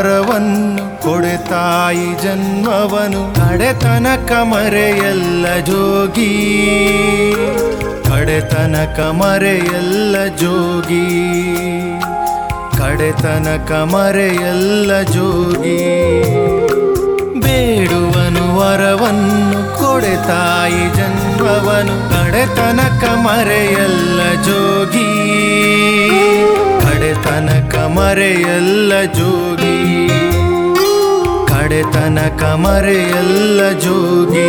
ವರವನ್ನು ಕೊಡೆ ತಾಯಿ ಜನ್ಮವನು ಕಡೆತನಕ ಮರೆಯಲ್ಲ ಜೋಗಿ ಕಡೆತನಕ ಮರೆಯಲ್ಲ ಜೋಗಿ ಕಡೆತನಕ ಮರೆಯಲ್ಲ ಜೋಗಿ ಬೇಡುವನು ವರವನ್ನು ಕೊಡೆ ತಾಯಿ ಜನ್ಮವನು ಕಡೆತನಕ ಮರೆಯಲ್ಲ ಜೋಗಿ ಕಡೆತನಕ ಮರೆಯಲ್ಲ ಜೋಗಿ ಕಡೆತನಕ ಮರೆಯಲ್ಲ ಜೋಗಿ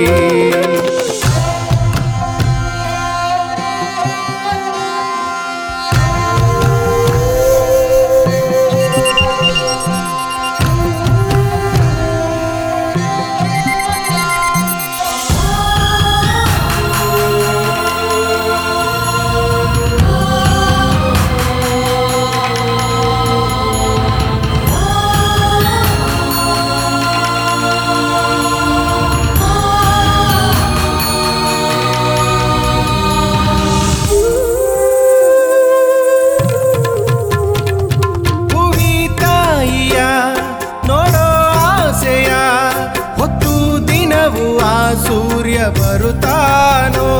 ಭೂಮಿ ತಾಯಿಯ ನೋಡೋ ಆಸೆಯ ಹೊತ್ತು ದಿನವೂ ಆ ಸೂರ್ಯ ಬರುತ್ತಾನೋ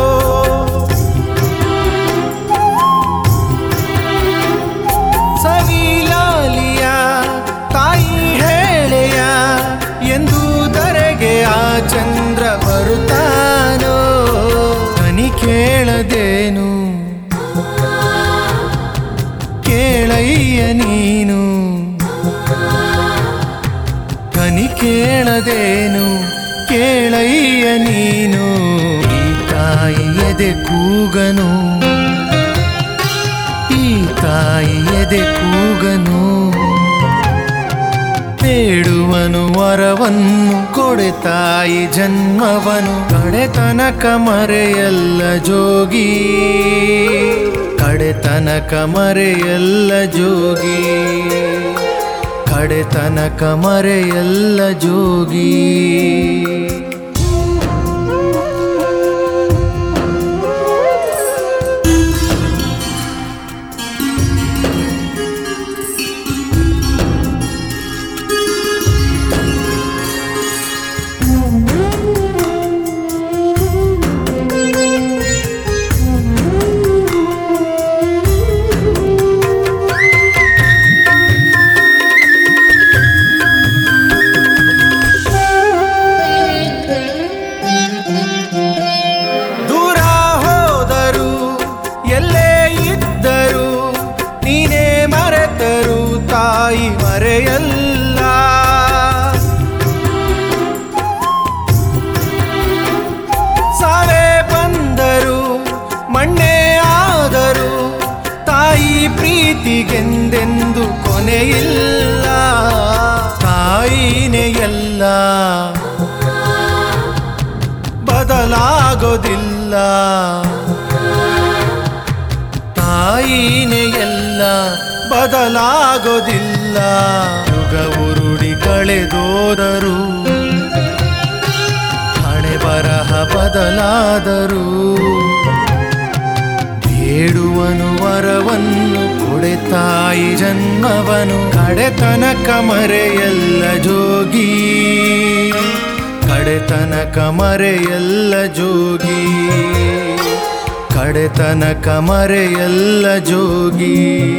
ಸವಿಲಾಲಿಯ ತಾಯಿ ಹೇಳೆಯ ಎಂದು ಧರೆಗೆ ಆ ಚಂದ್ರ ಬರುತ್ತಾನೋ ಕನಿ ಕೇಳದೇನು ಕೇಳಯ್ಯ ನೀನು ಕನಿ ಕೇಳದೇನು ಕೇಳಯ್ಯ ನೀನು ಈ ತಾಯಿ ಎದೆ ಕೂಗನು ಈ ತಾಯಿ ಎದೆ ಕೂಗನು ಬೇಡುವನು ವರವನ್ನು ಕೊಡೆ ತಾಯಿ ಜನ್ಮವನು ಕಡೆತನಕ ಮರೆಯಲ್ಲ ಜೋಗಿ ಕಡೆತನಕ ಮರೆಯಲ್ಲ ಜೋಗಿ ಕಡೆತನಕ ಮರೆಯಲ್ಲ ಜೋಗಿ ದೂರ ಹೋದರು ಎಲ್ಲೇ ಇದ್ದರು ನೀನೇ ಮರೆತರು ತಾಯಿ ಮರೆಯಲ್ಲ ಸಾವೇ ಬಂದರು ಮಣ್ಣೆ ಆದರು ತಾಯಿ ಪ್ರೀತಿಗೆಂದೆಂದು ಕೊನೆಯಿಲ್ಲ ತಾಯಿನೇ ಎಲ್ಲ ಬದಲಾಗೋದಿಲ್ಲ ತಾಯಿನೇ ಎಲ್ಲ ಬದಲಾಗೋದಿಲ್ಲ ಯುಗ ಉರುಡಿ ಕಳೆದೋದರು ಹಣೆ ಬರಹ ಬದಲಾದರು ಬೇಡುವನು ವರವನ್ನು ಕೊಡೆ ತಾಯಿ ಜನ್ಮವನು ಕಡೆತನಕ ಮರೆಯಲ್ಲ ಜೋಗಿ ಕಡೆತನಕ ಮರೆಯಲ್ಲ ಜೋಗಿ ಕಡೆತನಕ ಮರೆಯಲ್ಲ ಜೋಗಿ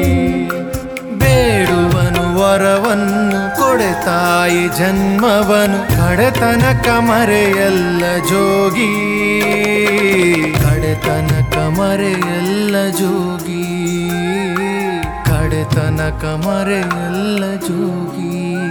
ಬೇಡುವನು ವರವನ್ನು ಕೊಡೆ ತಾಯಿ ಜನ್ಮವನು ಕಡೆತನಕ ಮರೆಯಲ್ಲ ಜೋಗಿ ಕಡೆತನಕ ಮರೆಯಲ್ಲ ಜೋಗಿ ಕಡೆತನಕ ಮರೆಯಲ್ಲ ಜೋಗಿ